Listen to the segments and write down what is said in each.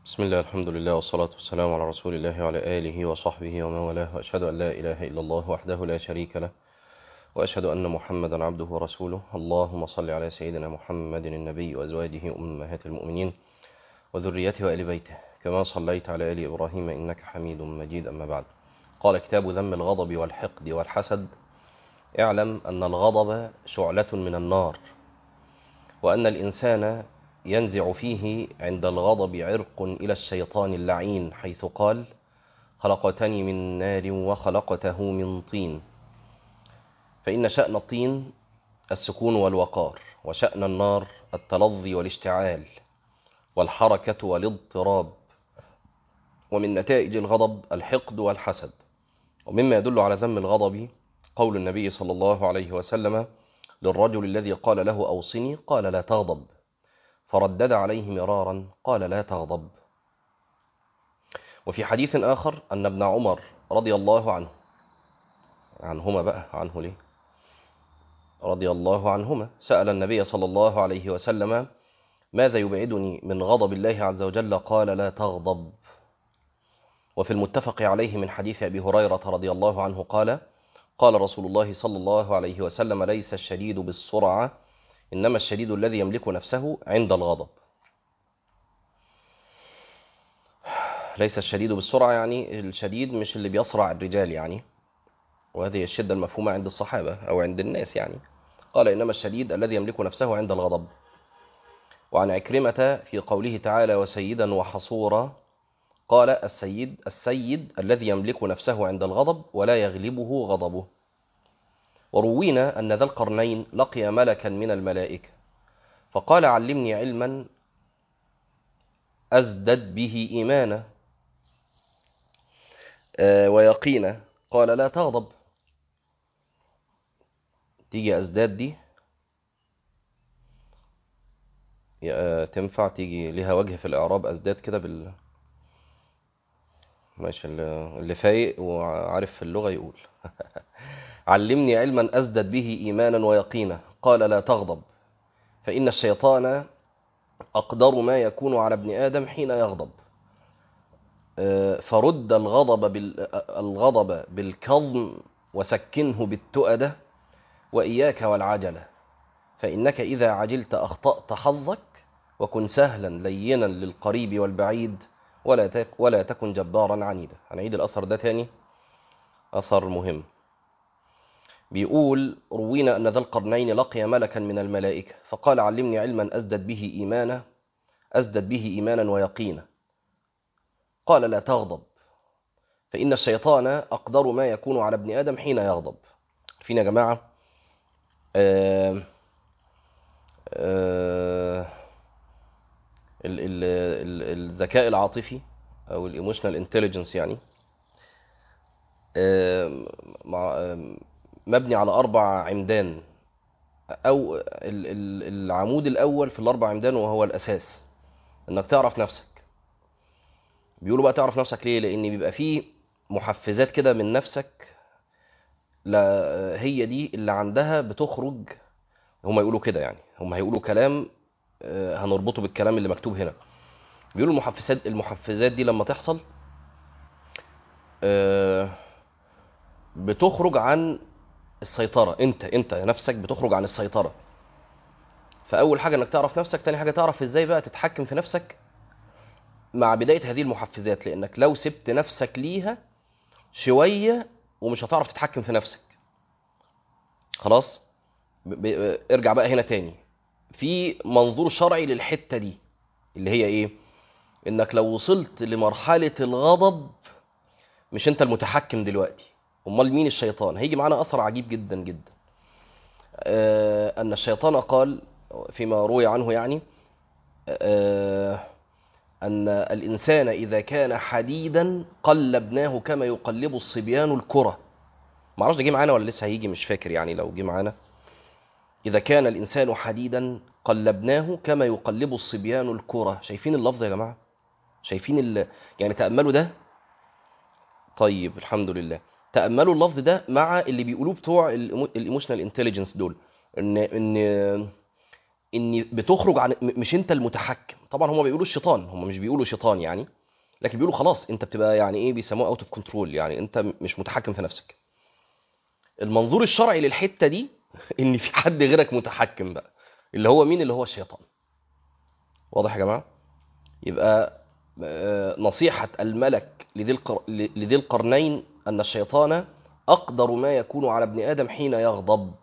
بسم الله الحمد لله والصلاة والسلام على رسول الله وعلى آله وصحبه ومن والاه وأشهد أن لا إله إلا الله وحده لا شريك له وأشهد أن محمدا عبده ورسوله اللهم صل على سيدنا محمد النبي وأزواجه أمهات المؤمنين وذريته وآل بيته كما صليت على آل إبراهيم إنك حميد مجيد أما بعد قال كتاب ذم الغضب والحقد والحسد اعلم أن الغضب شعلة من النار وأن الإنسان ينزع فيه عند الغضب عرق إلى الشيطان اللعين حيث قال خلقتني من نار وخلقته من طين فإن شأن الطين السكون والوقار وشأن النار التلظي والاشتعال والحركة والاضطراب ومن نتائج الغضب الحقد والحسد ومما يدل على ذم الغضب قول النبي صلى الله عليه وسلم للرجل الذي قال له أوصني قال لا تغضب فردد عليه مرارا قال لا تغضب وفي حديث آخر أن ابن عمر رضي الله عنه عنهما بقى عنه ليه رضي الله عنهما سأل النبي صلى الله عليه وسلم ماذا يبعدني من غضب الله عز وجل قال لا تغضب وفي المتفق عليه من حديث أبي هريرة رضي الله عنه قال قال رسول الله صلى الله عليه وسلم ليس الشديد بالسرعة إنما الشديد الذي يملك نفسه عند الغضب ليس الشديد بالسرعة يعني الشديد مش اللي بيصرع الرجال يعني وهذه الشدة المفهومة عند الصحابة أو عند الناس يعني قال إنما الشديد الذي يملك نفسه عند الغضب وعن عكرمة في قوله تعالى وسيدا وحصورا قال السيد السيد الذي يملك نفسه عند الغضب ولا يغلبه غضبه وروينا أن ذا القرنين لقي ملكا من الملائكة فقال علمني علما أزدد به إيمانا ويقينا قال لا تغضب تيجي أزداد دي تنفع تيجي لها وجه في الإعراب أزداد كده بال ماشي اللي فايق وعارف في اللغة يقول علمني علما أزدد به إيمانا ويقينا قال لا تغضب فإن الشيطان أقدر ما يكون على ابن آدم حين يغضب فرد الغضب بال... الغضب بالكظم وسكنه بالتؤدة وإياك والعجلة فإنك إذا عجلت أخطأت حظك وكن سهلا لينا للقريب والبعيد ولا تك... ولا تكن جبارا عنيدا هنعيد الأثر ده تاني أثر مهم بيقول روينا أن ذا القرنين لقي ملكا من الملائكة فقال علمني علما أزدد به إيمانا أزدد به إيمانا ويقينا قال لا تغضب فإن الشيطان أقدر ما يكون على ابن آدم حين يغضب فينا يا جماعة آه آه ال ال ال الذكاء العاطفي أو الإيموشنال انتليجنس يعني آه مع مبني على أربع عمدان أو العمود الأول في الأربع عمدان وهو الأساس إنك تعرف نفسك بيقولوا بقى تعرف نفسك ليه لأن بيبقى فيه محفزات كده من نفسك لا هي دي اللي عندها بتخرج هم يقولوا كده يعني هم هيقولوا كلام هنربطه بالكلام اللي مكتوب هنا بيقولوا المحفزات المحفزات دي لما تحصل بتخرج عن السيطرة انت انت نفسك بتخرج عن السيطرة فأول حاجة انك تعرف نفسك تاني حاجة تعرف ازاي بقى تتحكم في نفسك مع بداية هذه المحفزات لانك لو سبت نفسك ليها شوية ومش هتعرف تتحكم في نفسك خلاص ارجع بقى هنا تاني في منظور شرعي للحتة دي اللي هي ايه انك لو وصلت لمرحلة الغضب مش انت المتحكم دلوقتي امال مين الشيطان هيجي معانا اثر عجيب جدا جدا آه ان الشيطان قال فيما روي عنه يعني آه ان الانسان اذا كان حديدا قلبناه كما يقلب الصبيان الكره ما اعرفش ده جه معانا ولا لسه هيجي مش فاكر يعني لو جه معانا اذا كان الانسان حديدا قلبناه كما يقلب الصبيان الكره شايفين اللفظ يا جماعه شايفين ال... يعني تاملوا ده طيب الحمد لله تأملوا اللفظ ده مع اللي بيقولوه بتوع الايموشنال انتليجنس دول ان ان ان بتخرج عن م- مش انت المتحكم طبعا هم بيقولوا الشيطان هم مش بيقولوا شيطان يعني لكن بيقولوا خلاص انت بتبقى يعني ايه بيسموه اوت اوف كنترول يعني انت م- مش متحكم في نفسك المنظور الشرعي للحته دي ان في حد غيرك متحكم بقى اللي هو مين اللي هو الشيطان واضح يا جماعه يبقى آه، نصيحه الملك لذي القر... لذي القرنين ان الشيطان اقدر ما يكون على ابن ادم حين يغضب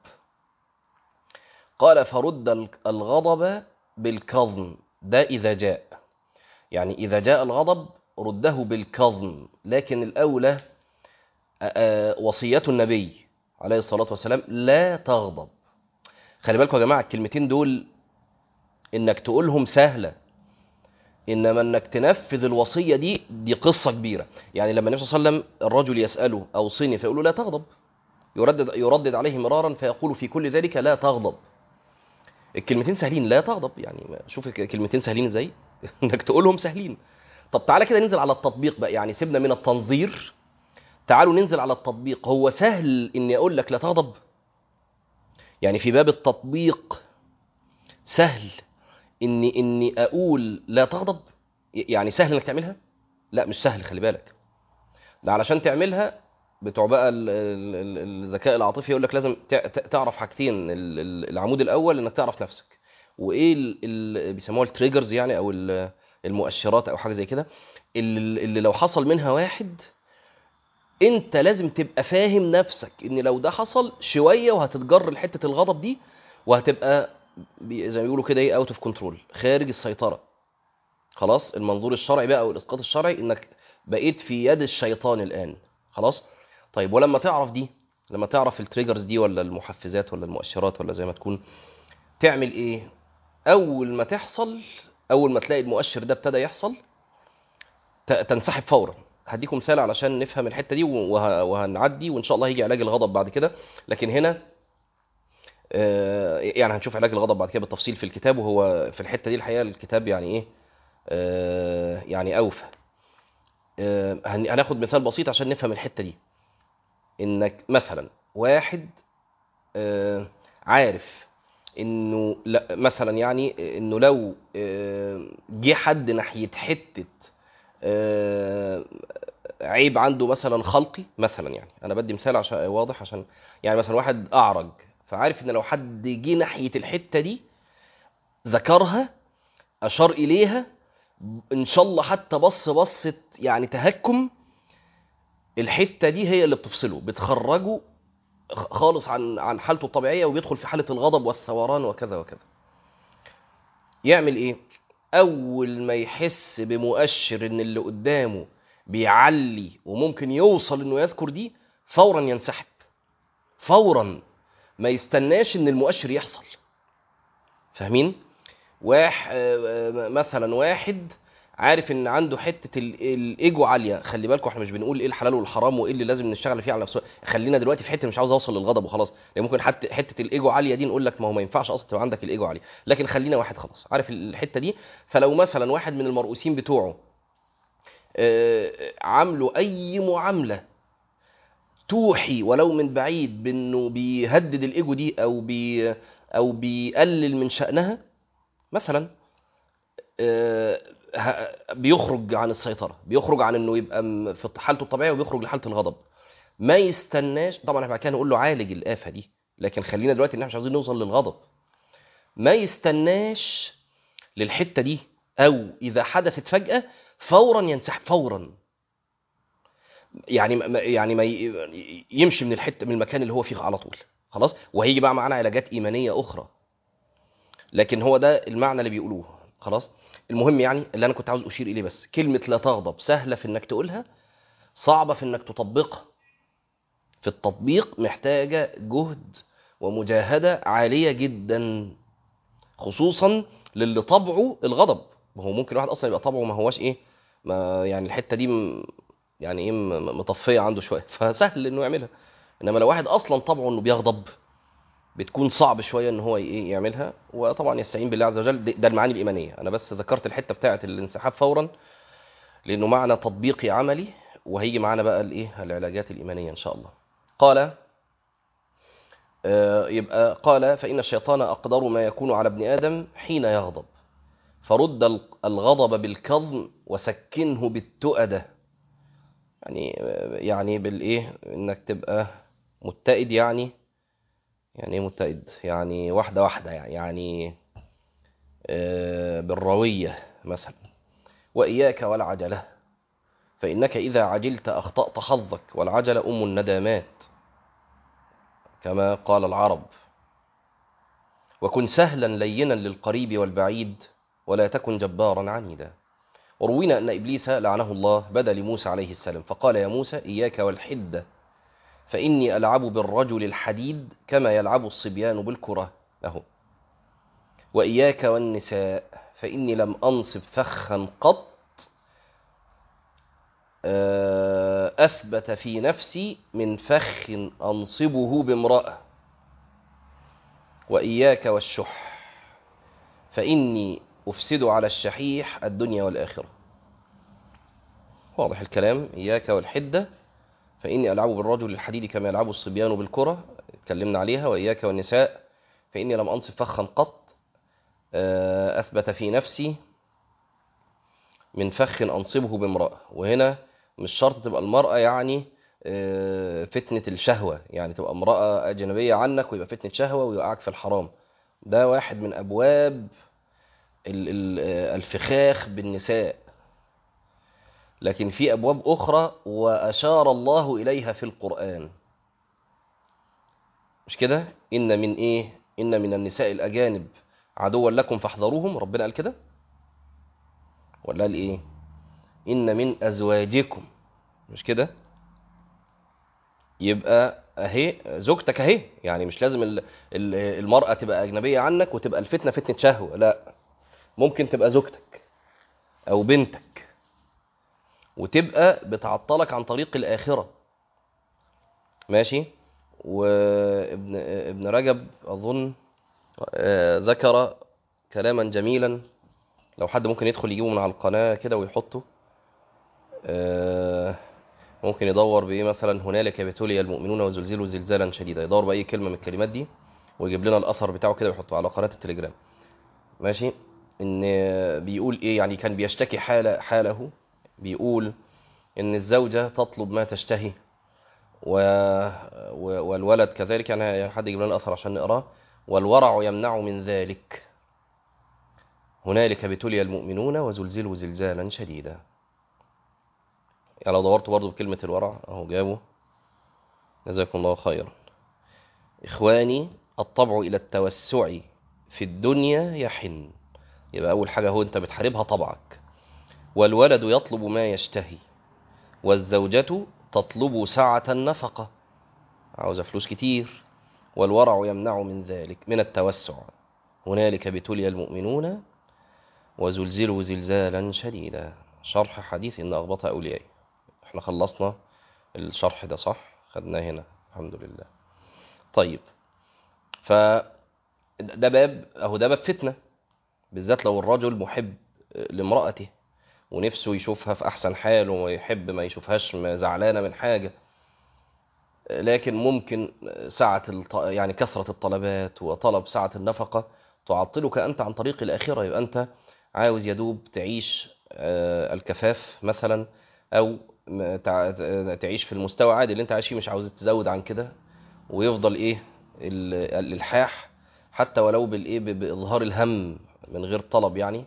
قال فرد ال- الغضب بالكظم ده اذا جاء يعني اذا جاء الغضب رده بالكظم لكن الاولى آه، آه، وصيه النبي عليه الصلاه والسلام لا تغضب خلي بالكم يا جماعه الكلمتين دول انك تقولهم سهله انما انك تنفذ الوصيه دي دي قصه كبيره يعني لما النبي صلى الله عليه وسلم الرجل يساله اوصني فيقول له لا تغضب يردد يردد عليه مرارا فيقول في كل ذلك لا تغضب الكلمتين سهلين لا تغضب يعني شوف الكلمتين سهلين ازاي انك تقولهم سهلين طب تعالى كده ننزل على التطبيق بقى يعني سيبنا من التنظير تعالوا ننزل على التطبيق هو سهل اني اقول لك لا تغضب يعني في باب التطبيق سهل اني اني اقول لا تغضب يعني سهل انك تعملها لا مش سهل خلي بالك ده علشان تعملها بتوع بقى ال- ال- ال- الذكاء العاطفي يقول لك لازم تع- تع- تعرف حاجتين ال- ال- العمود الاول انك تعرف نفسك وايه ال- ال- بيسموها التريجرز يعني او ال- المؤشرات او حاجه زي كده اللي, اللي لو حصل منها واحد انت لازم تبقى فاهم نفسك ان لو ده حصل شويه وهتتجر لحته الغضب دي وهتبقى بي- زي ما بيقولوا كده ايه اوت اوف كنترول خارج السيطره خلاص المنظور الشرعي بقى او الاسقاط الشرعي انك بقيت في يد الشيطان الان خلاص طيب ولما تعرف دي لما تعرف التريجرز دي ولا المحفزات ولا المؤشرات ولا زي ما تكون تعمل ايه اول ما تحصل اول ما تلاقي المؤشر ده ابتدى يحصل ت- تنسحب فورا هديكم مثال علشان نفهم الحته دي وه- وهنعدي وان شاء الله هيجي علاج الغضب بعد كده لكن هنا آه، يعني هنشوف علاج الغضب بعد كده بالتفصيل في الكتاب وهو في الحته دي الحقيقه الكتاب يعني ايه آه، يعني اوفى آه، هن- هناخد مثال بسيط عشان نفهم الحته دي انك مثلا واحد آه، عارف انه لا مثلا يعني انه لو آه، جه حد ناحيه حته آه، عيب عنده مثلا خلقي مثلا يعني انا بدي مثال عشان واضح عشان يعني مثلا واحد اعرج فعارف ان لو حد جه ناحيه الحته دي ذكرها اشار اليها ان شاء الله حتى بص بصت يعني تهكم الحته دي هي اللي بتفصله بتخرجه خ- خالص عن عن حالته الطبيعيه وبيدخل في حاله الغضب والثوران وكذا وكذا يعمل ايه اول ما يحس بمؤشر ان اللي قدامه بيعلي وممكن يوصل انه يذكر دي فورا ينسحب فورا ما يستناش ان المؤشر يحصل فاهمين واحد مثلا واحد عارف ان عنده حته ال- الايجو عاليه خلي بالكم احنا مش بنقول ايه الحلال والحرام وايه اللي لازم نشتغل فيه على نفسنا خلينا دلوقتي في حته مش عاوز اوصل للغضب وخلاص لان ممكن حتى حته الايجو عاليه دي نقول لك ما هو ما ينفعش اصلا تبقى عندك الايجو عاليه لكن خلينا واحد خلاص عارف الحته دي فلو مثلا واحد من المرؤوسين بتوعه آه، عامله اي معامله توحي ولو من بعيد بانه بيهدد الايجو دي او بي او بيقلل من شانها مثلا آه، ه- بيخرج عن السيطره بيخرج عن انه يبقى م- في حالته الطبيعيه وبيخرج لحاله الغضب ما يستناش طبعا احنا بعد كده نقول له عالج الافه دي لكن خلينا دلوقتي ان احنا مش عاوزين نوصل للغضب ما يستناش للحته دي او اذا حدثت فجاه فورا ينسحب فورا يعني ما يعني ما ي- يمشي من الحته من المكان اللي هو فيه على طول خلاص وهيجي بقى معانا علاجات ايمانيه اخرى لكن هو ده المعنى اللي بيقولوه خلاص المهم يعني اللي انا كنت عاوز اشير اليه بس كلمه لا تغضب سهله في انك تقولها صعبه في انك تطبقها في التطبيق محتاجه جهد ومجاهده عاليه جدا خصوصا للي طبعه الغضب ما هو ممكن واحد اصلا يبقى طبعه ما هواش ايه ما يعني الحته دي م- يعني ايه م- م- مطفيه عنده شويه فسهل انه يعملها انما لو واحد اصلا طبعه انه بيغضب بتكون صعب شويه ان هو ايه يعملها وطبعا يستعين بالله عز وجل ده ده المعاني الايمانيه انا بس ذكرت الحته بتاعه الانسحاب فورا لانه معنى تطبيقي عملي وهيجي معانا بقى الايه العلاجات الايمانيه ان شاء الله قال آه، يبقى قال فإن الشيطان أقدر ما يكون على ابن آدم حين يغضب فرد الغضب بالكظم وسكنه بالتؤدة يعني يعني بالايه انك تبقى متئد يعني يعني ايه متئد يعني واحده واحده يعني يعني آه، بالرويه مثلا واياك والعجله فانك اذا عجلت اخطات حظك والعجله ام الندامات كما قال العرب وكن سهلا لينا للقريب والبعيد ولا تكن جبارا عنيدا وروينا أن إبليس لعنه الله بدا لموسى عليه السلام فقال يا موسى إياك والحدة فإني ألعب بالرجل الحديد كما يلعب الصبيان بالكرة له وإياك والنساء فإني لم أنصب فخا قط آه، أثبت في نفسي من فخ أنصبه بامرأة وإياك والشح فإني أفسد على الشحيح الدنيا والآخرة واضح الكلام إياك والحدة فإني ألعب بالرجل الحديد كما يلعب الصبيان بالكرة اتكلمنا عليها وإياك والنساء فإني لم أنصب فخا قط آه، أثبت في نفسي من فخ أنصبه بامرأة وهنا مش شرط تبقى المرأة يعني آه، فتنة الشهوة يعني تبقى امرأة أجنبية عنك ويبقى فتنة شهوة ويوقعك في الحرام ده واحد من أبواب ال- ال- آه، الفخاخ بالنساء لكن في أبواب أخرى وأشار الله إليها في القرآن مش كده إن من إيه إن من النساء الأجانب عدوا لكم فاحذروهم ربنا قال كده ولا قال إيه إن من أزواجكم مش كده يبقى أهي زوجتك أهي يعني مش لازم ال- ال- المرأة تبقى أجنبية عنك وتبقى الفتنة فتنة شهوة لا ممكن تبقى زوجتك أو بنتك وتبقى بتعطلك عن طريق الآخرة ماشي وابن ابن رجب أظن آه، ذكر كلاما جميلا لو حد ممكن يدخل يجيبه من على القناة كده ويحطه آه، ممكن يدور بإيه مثلا هنالك يبتلي المؤمنون وزلزلوا زلزالا شديدا يدور بأي كلمة من الكلمات دي ويجيب لنا الأثر بتاعه كده ويحطه على قناة التليجرام ماشي إن بيقول إيه يعني كان بيشتكي حالة حاله بيقول إن الزوجة تطلب ما تشتهي و... و... والولد كذلك يعني حد يجيب لنا الأثر عشان نقراه والورع يمنع من ذلك هنالك ابتلي المؤمنون وزلزلوا زلزالا شديدا يعني لو دورت برضو بكلمة الورع اهو جابه جزاكم الله خيرا إخواني الطبع إلى التوسع في الدنيا يحن يبقى أول حاجة هو أنت بتحاربها طبعك والولد يطلب ما يشتهي والزوجة تطلب سعة النفقة عاوزة فلوس كتير والورع يمنع من ذلك من التوسع هنالك ابتلي المؤمنون وزلزلوا زلزالا شديدا شرح حديث إن أغبط أوليائي احنا خلصنا الشرح ده صح خدناه هنا الحمد لله طيب ف ده باب اهو ده باب فتنه بالذات لو الرجل محب لامرأته ونفسه يشوفها في احسن حال ويحب ما يشوفهاش زعلانه من حاجه لكن ممكن سعة الط... يعني كثرة الطلبات وطلب سعة النفقة تعطلك أنت عن طريق الآخرة يبقى أنت عاوز يدوب تعيش آه، الكفاف مثلا أو م- تع- تعيش في المستوى عادي اللي أنت عايش فيه مش عاوز تزود عن كده ويفضل إيه ال- الإلحاح حتى ولو بالإيه ب- بإظهار الهم من غير طلب يعني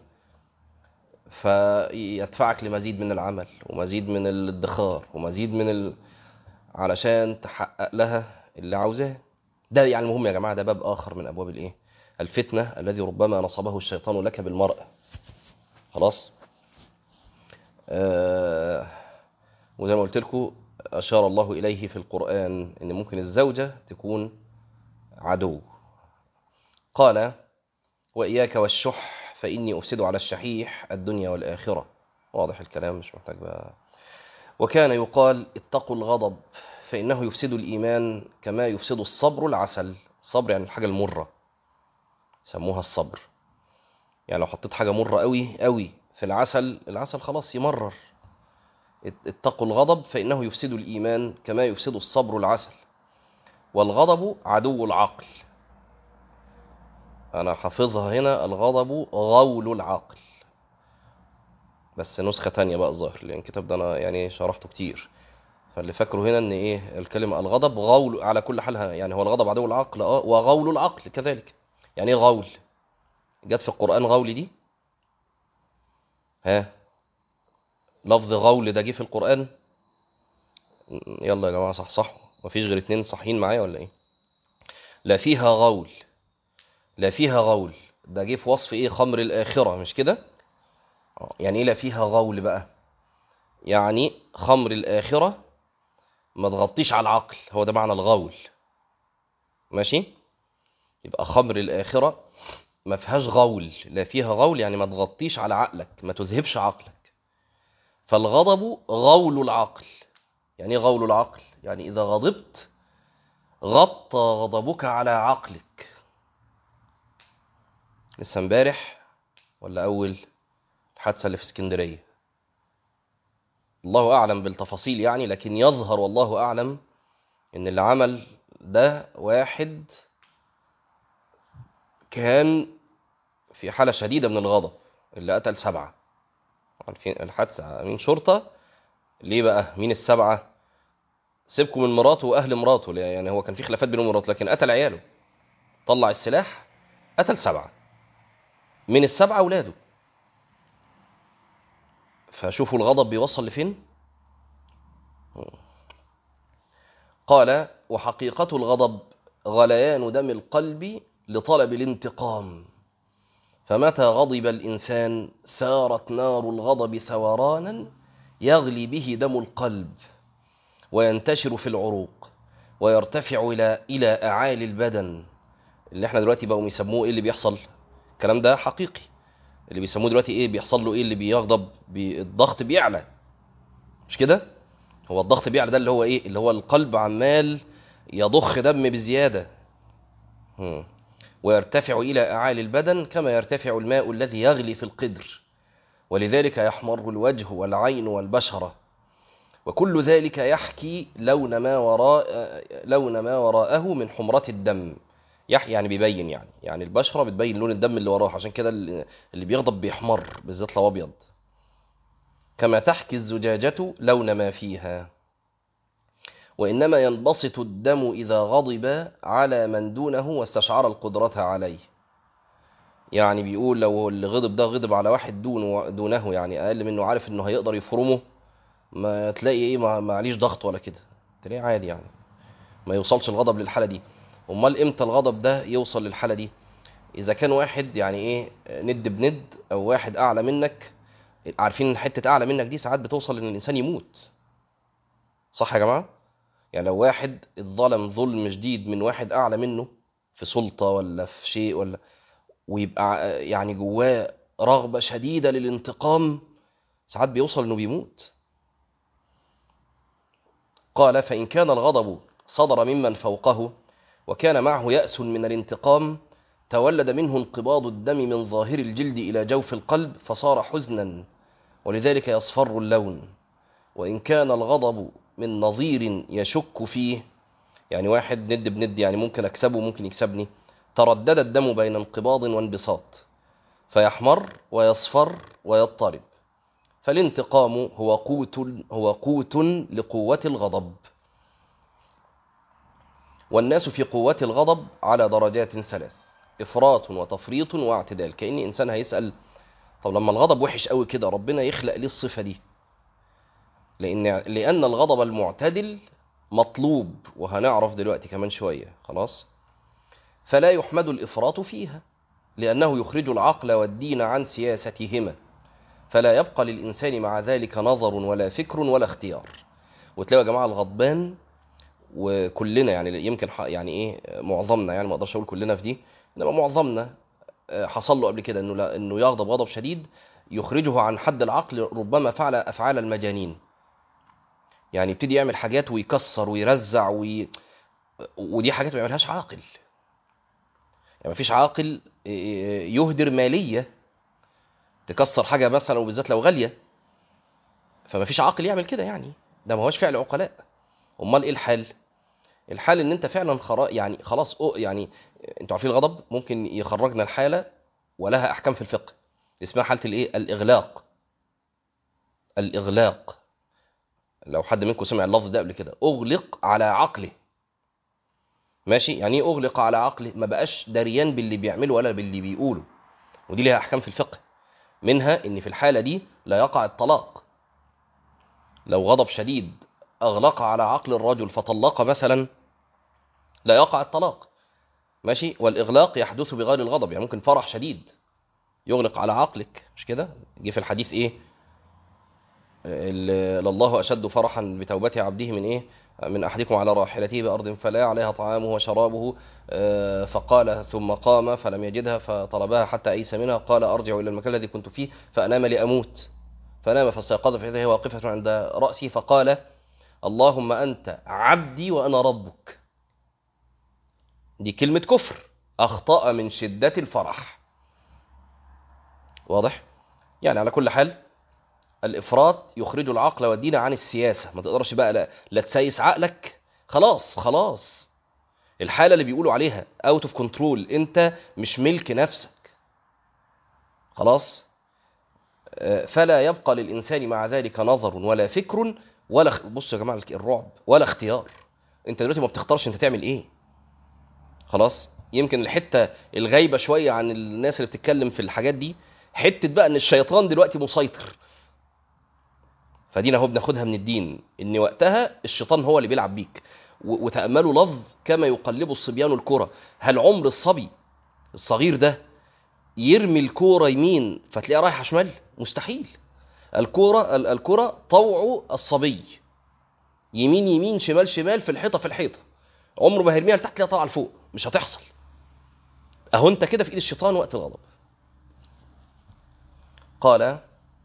فيدفعك لمزيد من العمل ومزيد من الادخار ومزيد من ال... علشان تحقق لها اللي عاوزاه ده يعني مهم يا جماعة ده باب آخر من أبواب الإيه الفتنة الذي ربما نصبه الشيطان لك بالمرأة خلاص آه وزي ما قلت لكم أشار الله إليه في القرآن إن ممكن الزوجة تكون عدو قال وإياك والشح فإني أفسد على الشحيح الدنيا والآخرة واضح الكلام مش محتاج بقى وكان يقال اتقوا الغضب فإنه يفسد الإيمان كما يفسد الصبر العسل الصبر يعني الحاجة المرة سموها الصبر يعني لو حطيت حاجة مرة قوي قوي في العسل العسل خلاص يمرر ات- اتقوا الغضب فإنه يفسد الإيمان كما يفسد الصبر العسل والغضب عدو العقل انا حافظها هنا الغضب غول العقل بس نسخة تانية بقى الظاهر لان الكتاب ده انا يعني شرحته كتير فاللي فاكره هنا ان ايه الكلمة الغضب غول على كل حال يعني هو الغضب عدو العقل اه وغول العقل كذلك يعني ايه غول جت في القرآن غول دي ها لفظ غول ده جه في القرآن يلا يا جماعة صح صح مفيش غير اتنين صحيين معايا ولا ايه لا فيها غول لا فيها غول ده جه في وصف ايه خمر الآخرة مش كده آه، يعني ايه لا فيها غول بقى يعني خمر الآخرة ما تغطيش على العقل هو ده معنى الغول ماشي يبقى خمر الآخرة ما فيهاش غول لا فيها غول يعني ما تغطيش على عقلك ما تذهبش عقلك فالغضب غول العقل يعني ايه غول العقل يعني إذا غضبت غطى غضبك على عقلك لسه امبارح ولا أول الحادثة اللي في اسكندرية الله أعلم بالتفاصيل يعني لكن يظهر والله أعلم إن اللي عمل ده واحد كان في حالة شديدة من الغضب اللي قتل سبعة عارفين الحادثة أمين شرطة ليه بقى مين السبعة سيبكم من مراته وأهل مراته يعني هو كان في خلافات بينه ومراته لكن قتل عياله طلع السلاح قتل سبعة من السبعة أولاده فشوفوا الغضب بيوصل لفين قال وحقيقة الغضب غليان دم القلب لطلب الانتقام فمتى غضب الإنسان ثارت نار الغضب ثورانا يغلي به دم القلب وينتشر في العروق ويرتفع إلى إلى أعالي البدن اللي احنا دلوقتي بقوا يسموه ايه اللي بيحصل الكلام ده حقيقي اللي بيسموه دلوقتي ايه بيحصل له ايه اللي بيغضب بي الضغط بيعلى مش كده هو الضغط بيعلى ده اللي هو ايه اللي هو القلب عمال يضخ دم بزياده هم. ويرتفع الى اعالي البدن كما يرتفع الماء الذي يغلي في القدر ولذلك يحمر الوجه والعين والبشره وكل ذلك يحكي لون ما وراء لون ما وراءه من حمرة الدم يحكي يعني بيبين يعني يعني البشرة بتبين لون الدم اللي وراه عشان كده اللي بيغضب بيحمر بالذات لو ابيض كما تحكي الزجاجة لون ما فيها وإنما ينبسط الدم إذا غضب على من دونه واستشعر القدرة عليه يعني بيقول لو اللي غضب ده غضب على واحد دونه دونه يعني أقل منه عارف إنه هيقدر يفرمه ما تلاقي إيه ما معليش ضغط ولا كده تلاقيه عادي يعني ما يوصلش الغضب للحالة دي امال امتى الغضب ده يوصل للحالة دي إذا كان واحد يعني إيه ند بند أو واحد أعلى منك عارفين حتة أعلى منك دي ساعات بتوصل إن الإنسان يموت صح يا جماعة؟ يعني لو واحد اتظلم ظلم شديد من واحد أعلى منه في سلطة ولا في شيء ولا ويبقى يعني جواه رغبة شديدة للانتقام ساعات بيوصل إنه بيموت قال فإن كان الغضب صدر ممن فوقه وكان معه يأس من الانتقام تولد منه انقباض الدم من ظاهر الجلد إلى جوف القلب فصار حزنا ولذلك يصفر اللون وإن كان الغضب من نظير يشك فيه يعني واحد ند بند يعني ممكن أكسبه ممكن يكسبني تردد الدم بين انقباض وانبساط فيحمر ويصفر ويضطرب فالانتقام هو قوت هو قوت لقوة الغضب والناس في قوة الغضب على درجات ثلاث إفراط وتفريط واعتدال كأن إنسان هيسأل طب لما الغضب وحش قوي كده ربنا يخلق ليه الصفة دي لأن, لأن الغضب المعتدل مطلوب وهنعرف دلوقتي كمان شوية خلاص فلا يحمد الإفراط فيها لأنه يخرج العقل والدين عن سياستهما فلا يبقى للإنسان مع ذلك نظر ولا فكر ولا اختيار وتلاقوا يا جماعة الغضبان وكلنا يعني يمكن يعني ايه معظمنا يعني ما اقدرش اقول كلنا في دي انما معظمنا حصل له قبل كده انه لا انه يغضب غضب شديد يخرجه عن حد العقل ربما فعل افعال المجانين يعني يبتدي يعمل حاجات ويكسر ويرزع وي... ودي حاجات ما يعملهاش عاقل يعني ما فيش عاقل يهدر ماليه تكسر حاجه مثلا وبالذات لو غاليه فما فيش عاقل يعمل كده يعني ده ما هوش فعل عقلاء امال ايه الحال الحال ان انت فعلا خرا يعني خلاص أو يعني انتوا عارفين الغضب ممكن يخرجنا الحاله ولها احكام في الفقه اسمها حاله الايه الاغلاق الاغلاق لو حد منكم سمع اللفظ ده قبل كده اغلق على عقله ماشي يعني ايه اغلق على عقله ما بقاش دريان باللي بيعمله ولا باللي بيقوله ودي ليها احكام في الفقه منها ان في الحاله دي لا يقع الطلاق لو غضب شديد اغلق على عقل الرجل فطلق مثلا لا يقع الطلاق ماشي والاغلاق يحدث بغير الغضب يعني ممكن فرح شديد يغلق على عقلك مش كده جه في الحديث ايه ال- لله اشد فرحا بتوبه عبده من ايه من احدكم على راحلته بارض فلا عليها طعامه وشرابه آه، فقال ثم قام فلم يجدها فطلبها حتى ايس منها قال ارجع الى المكان الذي كنت فيه فانام لاموت فنام فاستيقظ فاذا هي واقفه عند راسي فقال اللهم انت عبدي وانا ربك دي كلمه كفر اخطا من شده الفرح واضح يعني على كل حال الافراط يخرج العقل والدين عن السياسه ما تقدرش بقى لا, لا تسيس عقلك خلاص خلاص الحاله اللي بيقولوا عليها اوت اوف كنترول انت مش ملك نفسك خلاص آه، فلا يبقى للانسان مع ذلك نظر ولا فكر ولا اخ- بصوا يا جماعه الرعب ولا اختيار انت دلوقتي ما بتختارش انت تعمل ايه خلاص يمكن الحته الغايبه شويه عن الناس اللي بتتكلم في الحاجات دي حته بقى ان الشيطان دلوقتي مسيطر فدينا اهو بناخدها من الدين ان وقتها الشيطان هو اللي بيلعب بيك و- وتاملوا لفظ كما يقلب الصبيان الكره هل عمر الصبي الصغير ده يرمي الكوره يمين فتلاقيها رايحه شمال مستحيل الكوره ال- الكره طوع الصبي يمين يمين شمال شمال في الحيطه في الحيطه عمره ما هيرميها لتحت تلاقيها طالعه لفوق مش هتحصل اهو انت كده في ايد الشيطان وقت الغضب قال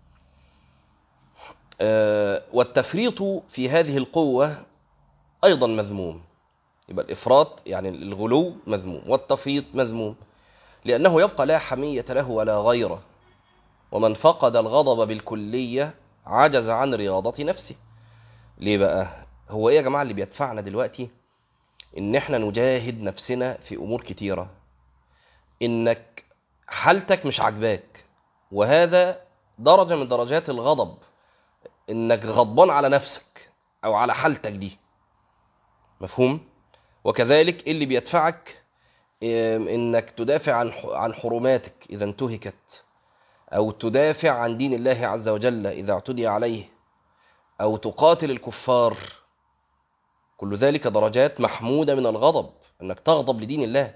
آه، والتفريط في هذه القوة أيضا مذموم يبقى الإفراط يعني الغلو مذموم والتفريط مذموم لأنه يبقى لا حمية له ولا غيره ومن فقد الغضب بالكلية عجز عن رياضة نفسه ليه بقى هو ايه يا جماعة اللي بيدفعنا دلوقتي ان احنا نجاهد نفسنا في امور كتيرة انك حالتك مش عاجباك وهذا درجة من درجات الغضب انك غضبان على نفسك او على حالتك دي مفهوم وكذلك اللي بيدفعك إم، انك تدافع عن ح- عن حرماتك اذا انتهكت او تدافع عن دين الله عز وجل اذا اعتدي عليه او تقاتل الكفار كل ذلك درجات محموده من الغضب انك تغضب لدين الله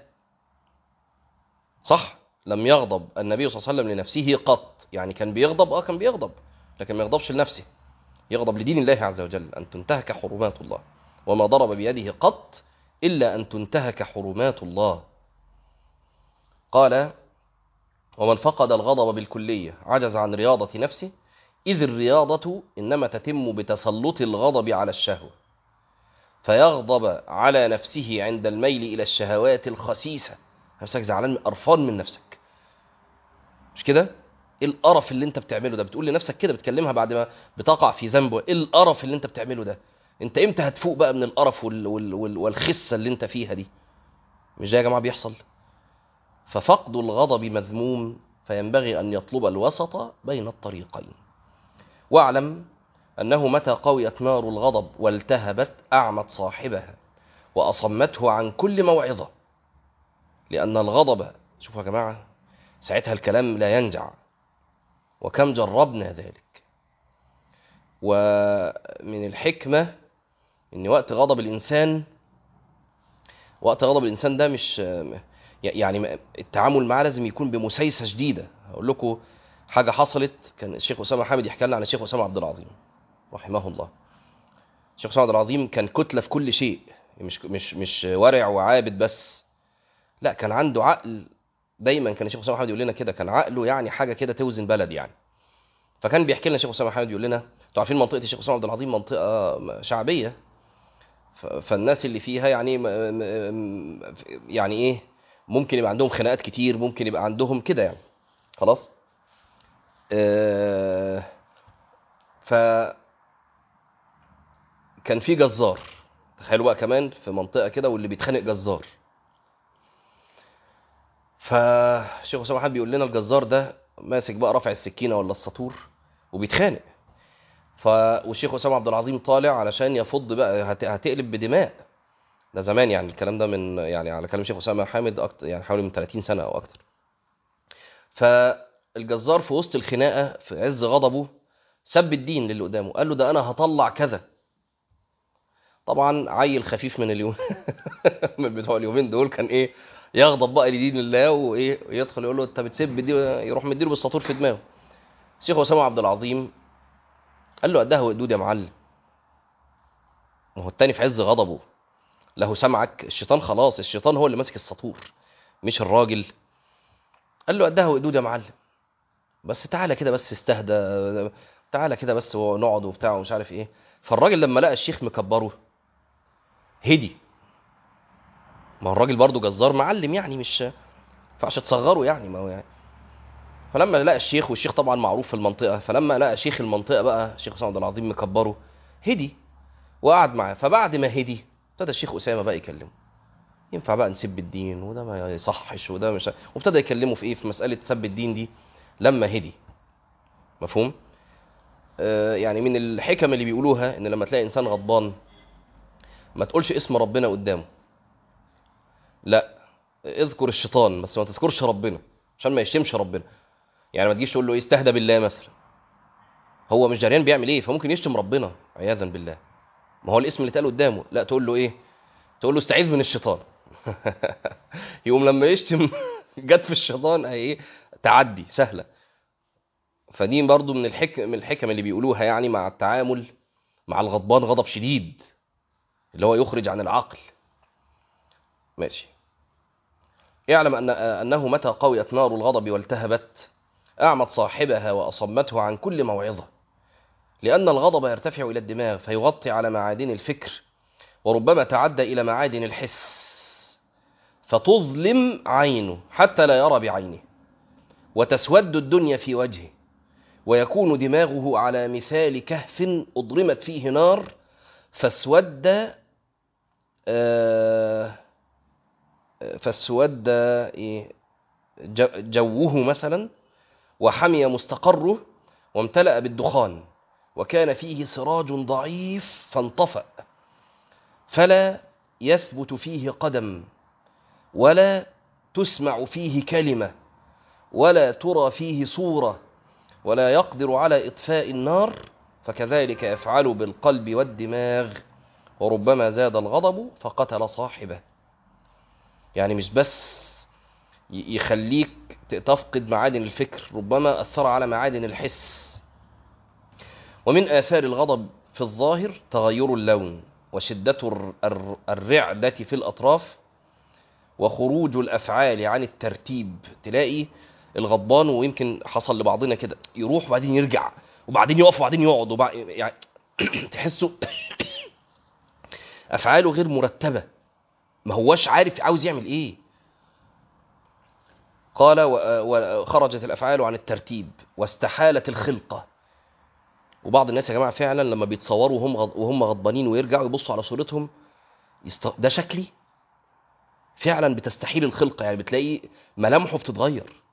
صح لم يغضب النبي صلى الله عليه وسلم لنفسه قط يعني كان بيغضب اه كان بيغضب لكن ما يغضبش لنفسه يغضب لدين الله عز وجل أن تنتهك حرمات الله وما ضرب بيده قط إلا أن تنتهك حرمات الله قال ومن فقد الغضب بالكلية عجز عن رياضة نفسه إذ الرياضة إنما تتم بتسلط الغضب على الشهوة فيغضب على نفسه عند الميل إلى الشهوات الخسيسة نفسك زعلان قرفان من نفسك مش كده؟ ايه القرف اللي انت بتعمله ده بتقول لنفسك كده بتكلمها بعد ما بتقع في ذنب ايه القرف اللي انت بتعمله ده انت امتى هتفوق بقى من القرف وال وال وال والخسه اللي انت فيها دي مش ده يا جماعه بيحصل ففقد الغضب مذموم فينبغي ان يطلب الوسط بين الطريقين واعلم انه متى قويت نار الغضب والتهبت اعمت صاحبها واصمته عن كل موعظه لان الغضب شوفوا يا جماعه ساعتها الكلام لا ينجع وكم جربنا ذلك ومن الحكمة ان وقت غضب الانسان وقت غضب الانسان ده مش يعني التعامل معاه لازم يكون بمسايسة شديدة هقول لكم حاجة حصلت كان الشيخ أسامة حامد يحكي لنا عن الشيخ أسامة عبد العظيم رحمه الله الشيخ أسامة عبد العظيم كان كتلة في كل شيء مش مش مش ورع وعابد بس لا كان عنده عقل دايما كان الشيخ اسامه حامد يقول لنا كده كان عقله يعني حاجه كده توزن بلد يعني فكان بيحكي لنا الشيخ اسامه حامد يقول لنا انتوا عارفين منطقه الشيخ اسامه عبد العظيم منطقه شعبيه ف- فالناس اللي فيها يعني م- م- يعني ايه ممكن يبقى عندهم خناقات كتير ممكن يبقى عندهم كده يعني خلاص آه، ف كان في جزار تخيلوا بقى كمان في منطقه كده واللي بيتخانق جزار فالشيخ اسامه حد بيقول لنا الجزار ده ماسك بقى رافع السكينه ولا السطور وبيتخانق ف والشيخ اسامه عبد العظيم طالع علشان يفض بقى هت... هتقلب بدماء ده زمان يعني الكلام ده من يعني على كلام الشيخ اسامه حامد أكتر يعني حوالي من 30 سنه او اكتر فالجزار في وسط الخناقه في عز غضبه سب الدين للي قدامه قال له ده انا هطلع كذا طبعا عيل خفيف من اليوم من بتوع اليومين دول كان ايه يغضب بقى لدين الله وايه يدخل يقول له انت بتسب دي يروح مديله بالسطور في دماغه الشيخ اسامه عبد العظيم قال له قدها وقدود يا معلم ما هو التاني في عز غضبه له سمعك الشيطان خلاص الشيطان هو اللي ماسك السطور مش الراجل قال له قدها وقدود يا معلم بس تعالى كده بس استهدى تعالى كده بس ونقعد وبتاع ومش عارف ايه فالراجل لما لقى الشيخ مكبره هدي ما هو الراجل برضه جزار معلم يعني مش ينفعش تصغره يعني ما هو يعني فلما لقى الشيخ والشيخ طبعا معروف في المنطقه فلما لقى شيخ المنطقه بقى الشيخ اسامه عبد العظيم مكبره هدي وقعد معاه فبعد ما هدي ابتدى الشيخ اسامه بقى يكلمه ينفع بقى نسب الدين وده ما يصحش وده مش وابتدى يكلمه في ايه في مساله سب الدين دي لما هدي مفهوم آه يعني من الحكم اللي بيقولوها ان لما تلاقي انسان غضبان ما تقولش اسم ربنا قدامه لا اذكر الشيطان بس ما تذكرش ربنا عشان ما يشتمش ربنا يعني ما تجيش تقول له ايه استهدى بالله مثلا هو مش جريان بيعمل ايه فممكن يشتم ربنا عياذا بالله ما هو الاسم اللي اتقال قدامه لا تقول له ايه تقول له استعيذ من الشيطان يقوم لما يشتم جت في الشيطان ايه تعدي سهله فدي برضو من الحكم من الحكم اللي بيقولوها يعني مع التعامل مع الغضبان غضب شديد اللي هو يخرج عن العقل ماشي اعلم أن أنه متى قويت نار الغضب والتهبت أعمت صاحبها وأصمته عن كل موعظة لأن الغضب يرتفع إلى الدماغ فيغطي على معادن الفكر وربما تعدى إلى معادن الحس فتظلم عينه حتى لا يرى بعينه وتسود الدنيا في وجهه ويكون دماغه على مثال كهف أضرمت فيه نار فاسود آه فاسود إيه جوه مثلا وحمي مستقره وامتلأ بالدخان وكان فيه سراج ضعيف فانطفأ فلا يثبت فيه قدم ولا تسمع فيه كلمة ولا ترى فيه صورة ولا يقدر على إطفاء النار فكذلك يفعل بالقلب والدماغ وربما زاد الغضب فقتل صاحبه يعني مش بس يخليك تفقد معادن الفكر ربما أثر على معادن الحس ومن آثار الغضب في الظاهر تغير اللون وشدة الرعدة في الأطراف وخروج الأفعال عن الترتيب تلاقي الغضبان ويمكن حصل لبعضنا كده يروح وبعدين يرجع وبعدين يقف وبعدين يقعد وبعد يعني تحسه أفعاله غير مرتبة ما هواش عارف عاوز يعمل ايه قال وخرجت الافعال عن الترتيب واستحالت الخلقه وبعض الناس يا جماعه فعلا لما بيتصوروا وهم وهم غضبانين ويرجعوا يبصوا على صورتهم يست... ده شكلي فعلا بتستحيل الخلقه يعني بتلاقي ملامحه بتتغير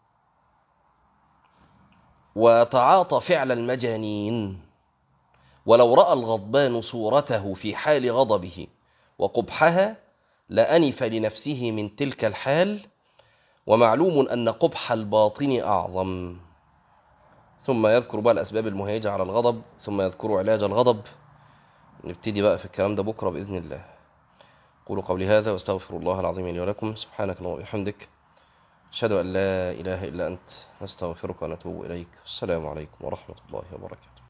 وتعاطى فعل المجانين ولو راى الغضبان صورته في حال غضبه وقبحها لأنف لنفسه من تلك الحال ومعلوم أن قبح الباطن أعظم ثم يذكر بقى الأسباب المهيجة على الغضب ثم يذكر علاج الغضب نبتدي بقى في الكلام ده بكرة بإذن الله قولوا قولي هذا واستغفر الله العظيم لي ولكم سبحانك اللهم وبحمدك أشهد أن لا إله إلا أنت نستغفرك ونتوب إليك السلام عليكم ورحمة الله وبركاته